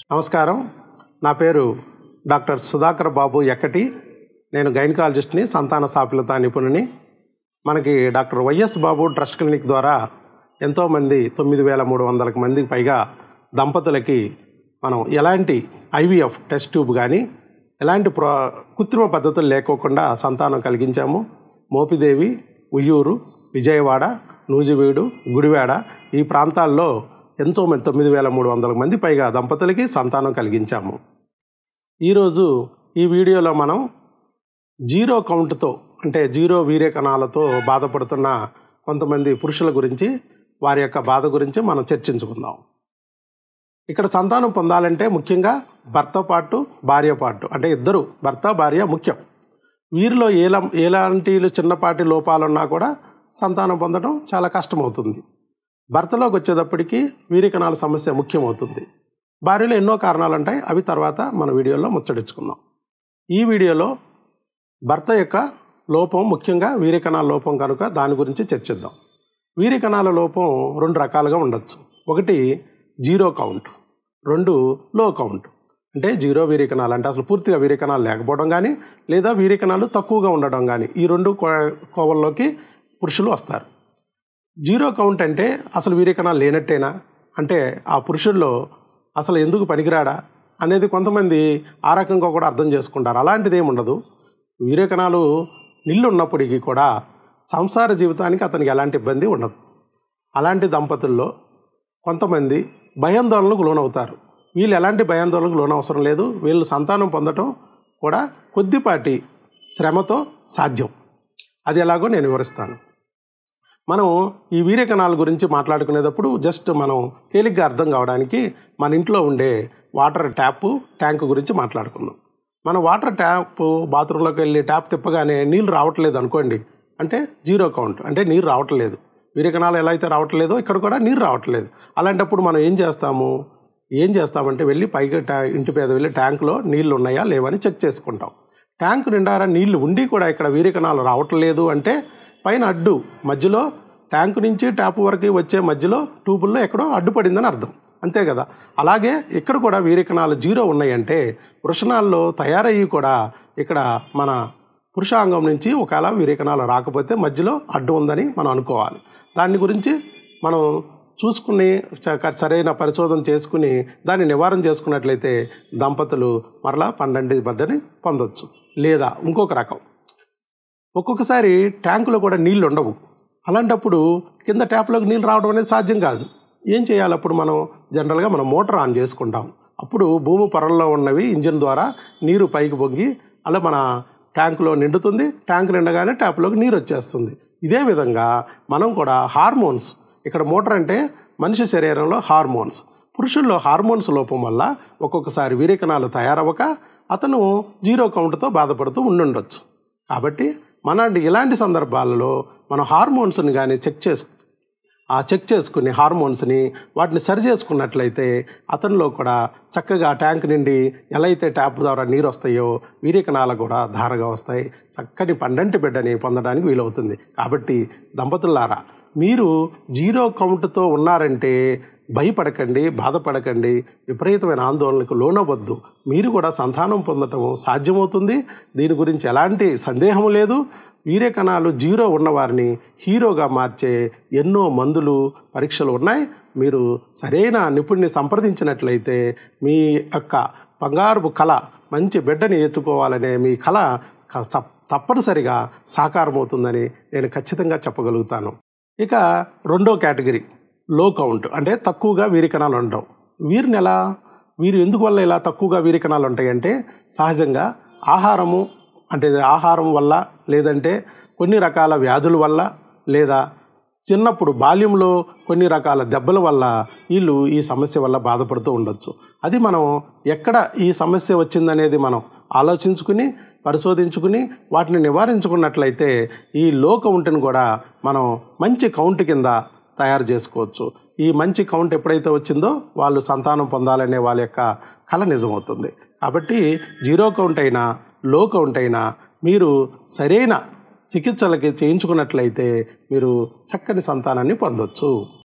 నమస్కారం నా పేరు డాక్టర్ సుధాకర్ బాబు ఎక్కటి నేను గైనకాలజిస్ట్ని సంతాన సాఫల్యత నిపుణుని మనకి doctor YS Babu trust clinic ద్వారా ఎంతోమంది తొమ్మిది వేల మూడు వందలకు మందికి పైగా దంపతులకి మనం ఎలాంటి ఐవీఎఫ్ టెస్ట్ ట్యూబ్ కానీ ఎలాంటి ప్రో కృత్రిమ పద్ధతులు లేకోకుండా సంతానం కలిగించాము మోపిదేవి ఉయ్యూరు విజయవాడ నూజివీడు గుడివాడ ఈ ప్రాంతాల్లో ఎంతోమంది తొమ్మిది వేల మూడు వందల మంది పైగా దంపతులకి సంతానం కలిగించాము ఈరోజు ఈ వీడియోలో మనం జీరో కౌంట్తో అంటే జీరో వీర్య కణాలతో బాధపడుతున్న కొంతమంది పురుషుల గురించి వారి యొక్క బాధ గురించి మనం చర్చించుకుందాం ఇక్కడ సంతానం పొందాలంటే ముఖ్యంగా భర్త పాటు భార్య పాటు అంటే ఇద్దరు భర్త భార్య ముఖ్యం వీరిలో ఏలా ఎలాంటి చిన్నపాటి లోపాలున్నా కూడా సంతానం పొందడం చాలా కష్టమవుతుంది భర్తలోకి వచ్చేటప్పటికి వీరికణాల సమస్య ముఖ్యమవుతుంది భార్యలో ఎన్నో కారణాలు ఉంటాయి అవి తర్వాత మన వీడియోలో ముచ్చడించుకుందాం ఈ వీడియోలో భర్త యొక్క లోపం ముఖ్యంగా వీరికణాల లోపం కనుక దాని గురించి చర్చిద్దాం వీరికణాల లోపం రెండు రకాలుగా ఉండొచ్చు ఒకటి జీరో కౌంట్ రెండు లో కౌంట్ అంటే జీరో వీరికణాలు అంటే అసలు పూర్తిగా వీరికణాలు లేకపోవడం కానీ లేదా వీరికణాలు తక్కువగా ఉండడం కానీ ఈ రెండు కో- కోవల్లోకి పురుషులు వస్తారు జీరో కౌంట్ అంటే అసలు వీరికణాలు లేనట్టేనా అంటే ఆ పురుషుల్లో అసలు ఎందుకు పనికిరాడా అనేది కొంతమంది ఆ రకంగా కూడా అర్థం చేసుకుంటారు అలాంటిది ఏమి ఉండదు వీరకణాలు నిల్లు ఉన్నప్పటికీ కూడా సంసార జీవితానికి అతనికి ఎలాంటి ఇబ్బంది ఉండదు అలాంటి దంపతుల్లో కొంతమంది భయాందోళనకు లోనవుతారు వీళ్ళు ఎలాంటి భయాందోళనకు లోనవసరం లేదు వీళ్ళు సంతానం పొందటం కూడా కొద్దిపాటి శ్రమతో సాధ్యం అది ఎలాగో నేను వివరిస్తాను మనం ఈ వీర్యకణాల గురించి మాట్లాడుకునేటప్పుడు జస్ట్ మనం తేలిగ్గా అర్థం కావడానికి మన ఇంట్లో ఉండే వాటర్ ట్యాప్ ట్యాంక్ గురించి మాట్లాడుకుందాం మన వాటర్ ట్యాప్ బాత్రూంలోకి వెళ్ళి ట్యాప్ తిప్పగానే నీళ్ళు రావట్లేదు అనుకోండి అంటే జీరో కౌంట్ అంటే నీరు రావట్లేదు వీర్యకణాలు ఎలా అయితే రావట్లేదో ఇక్కడ కూడా నీరు రావట్లేదు అలాంటప్పుడు మనం ఏం చేస్తాము ఏం చేస్తామంటే వెళ్ళి పైకి ట్యా ఇంటి మీద వెళ్ళి ట్యాంకులో నీళ్ళు ఉన్నాయా లేవని చెక్ చేసుకుంటాం ట్యాంక్ నిండారా నీళ్లు ఉండి కూడా ఇక్కడ వీరికణాలు రావట్లేదు అంటే పైన అడ్డు మధ్యలో ట్యాంక్ నుంచి ట్యాప్ వరకు వచ్చే మధ్యలో ట్యూబుల్లో ఎక్కడో అడ్డుపడిందని అర్థం అంతే కదా అలాగే ఇక్కడ కూడా వీరికణాలు జీరో ఉన్నాయంటే వృషణాల్లో తయారయ్యి కూడా ఇక్కడ మన పురుషాంగం నుంచి ఒకవేళ వీరికణాలు రాకపోతే మధ్యలో అడ్డు ఉందని మనం అనుకోవాలి దాని గురించి మనం చూసుకుని చ- సరైన పరిశోధన చేసుకుని దాన్ని నివారణ చేసుకున్నట్లయితే దంపతులు మరలా పండంటి బిడ్డని పొందొచ్చు లేదా ఇంకొక రకం ఒక్కొక్కసారి ట్యాంకులో కూడా నీళ్లు ఉండవు అలాంటప్పుడు కింద ట్యాప్లోకి నీళ్ళు రావడం అనేది సాధ్యం కాదు ఏం చేయాలి అప్పుడు మనం జనరల్గా మనం మోటార్ ఆన్ చేసుకుంటాం అప్పుడు భూమి పొరల్లో ఉన్నవి ఇంజిన్ ద్వారా నీరు పైకి పొంగి అలా మన ట్యాంకులో నిండుతుంది ట్యాంక్ నిండగానే ట్యాప్లోకి నీరు వచ్చేస్తుంది ఇదే విధంగా మనం కూడా హార్మోన్స్ ఇక్కడ మోటార్ అంటే మనిషి శరీరంలో హార్మోన్స్ పురుషుల్లో హార్మోన్స్ లోపం వల్ల ఒక్కొక్కసారి వీరికణాలు తయారవ్వక అతను జీరో కౌంట్తో బాధపడుతూ ఉండుండొచ్చు కాబట్టి మన ఇలాంటి సందర్భాలలో మనం హార్మోన్స్ని కానీ చెక్ చేసుకు ఆ చెక్ చేసుకుని హార్మోన్స్ని వాటిని సరి చేసుకున్నట్లయితే అతనిలో కూడా చక్కగా ట్యాంక్ నుండి ఎలా అయితే ట్యాప్ ద్వారా నీరు వస్తాయో వీరికణాలు కూడా ధారగా వస్తాయి చక్కని పండంటి బిడ్డని పొందడానికి వీలవుతుంది కాబట్టి దంపతులారా మీరు జీరో కౌంట్తో ఉన్నారంటే భయపడకండి బాధపడకండి విపరీతమైన ఆందోళనకు లోనవద్దు మీరు కూడా సంతానం పొందటం సాధ్యమవుతుంది దీని గురించి ఎలాంటి సందేహం లేదు వీర్య కణాలు జీరో ఉన్నవారిని హీరోగా మార్చే ఎన్నో మందులు పరీక్షలు ఉన్నాయి మీరు సరైన నిపుణుని సంప్రదించినట్లయితే మీ యొక్క బంగారుపు కళ మంచి బిడ్డని ఎత్తుకోవాలనే మీ కళ క- తప్- తప్పనిసరిగా సాకారమవుతుందని నేను ఖచ్చితంగా చెప్పగలుగుతాను ఇక రెండో కేటగిరీ లో కౌంట్ అంటే తక్కువగా వీరికణాలు ఉండవు వీరిని ఎలా వీరు ఎందుకు వల్ల ఇలా తక్కువగా వీరికణాలు ఉంటాయంటే సహజంగా ఆహారము అంటే ఆహారం వల్ల లేదంటే కొన్ని రకాల వ్యాధుల వల్ల లేదా చిన్నప్పుడు బాల్యంలో కొన్ని రకాల దెబ్బల వల్ల వీళ్ళు ఈ సమస్య వల్ల బాధపడుతూ ఉండొచ్చు అది మనం ఎక్కడ ఈ సమస్య వచ్చిందనేది మనం ఆలోచించుకుని పరిశోధించుకుని వాటిని నివారించుకున్నట్లయితే ఈ లో కౌంట్ని కూడా మనం మంచి కౌంట్ కింద తయారు చేసుకోవచ్చు ఈ మంచి కౌంట్ ఎప్పుడైతే వచ్చిందో వాళ్ళు సంతానం పొందాలనే వాళ్ళ యొక్క కళ నిజమవుతుంది కాబట్టి జీరో కౌంట్ అయినా లో కౌంట్ అయినా మీరు సరైన చికిత్సలకి చేయించుకున్నట్లయితే మీరు చక్కని సంతానాన్ని పొందొచ్చు